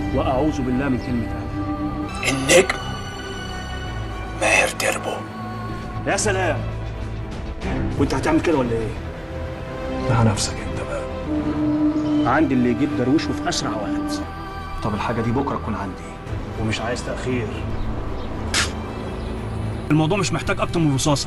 واعوذ بالله من كلمه انا النجم ماهر تربو يا سلام وانت هتعمل كده ولا ايه مع نفسك انت بقى عندي اللي يجيب درويشه في اسرع وقت طب الحاجه دي بكره تكون عندي ومش عايز تاخير الموضوع مش محتاج اكتر من رصاصه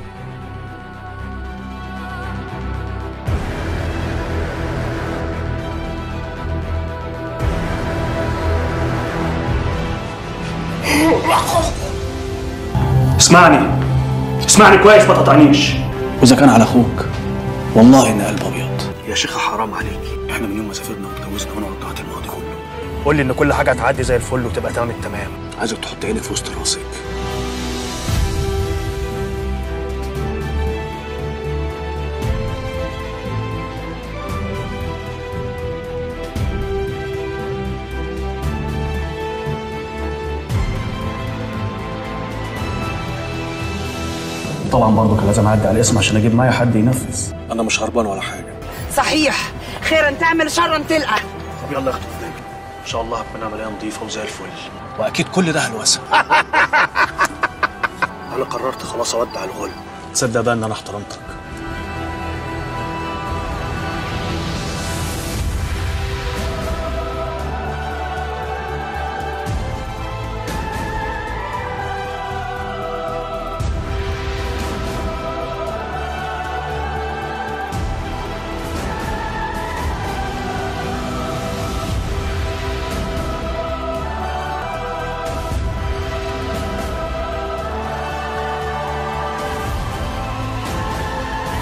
اسمعني اسمعني كويس ما تقطعنيش واذا كان على اخوك والله ان قلب ابيض يا شيخة حرام عليكي احنا من يوم ما سافرنا واتجوزنا وانا وضعت الماضي كله قول لي ان كل حاجه هتعدي زي الفل وتبقى تمام التمام عايزك تحط عينك في وسط راسك طبعا برضه كان لازم اعدي على الاسم عشان اجيب معايا حد ينفذ انا مش هربان ولا حاجه صحيح خيرا تعمل شرا تلقى طب يلا اخد النجم ان شاء الله هتكون عمليه نظيفه وزي الفل واكيد كل ده هلوسه انا قررت خلاص اودع الغل تصدق بقى ان انا احترمتك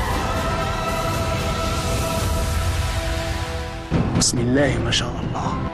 بسم الله ما شاء الله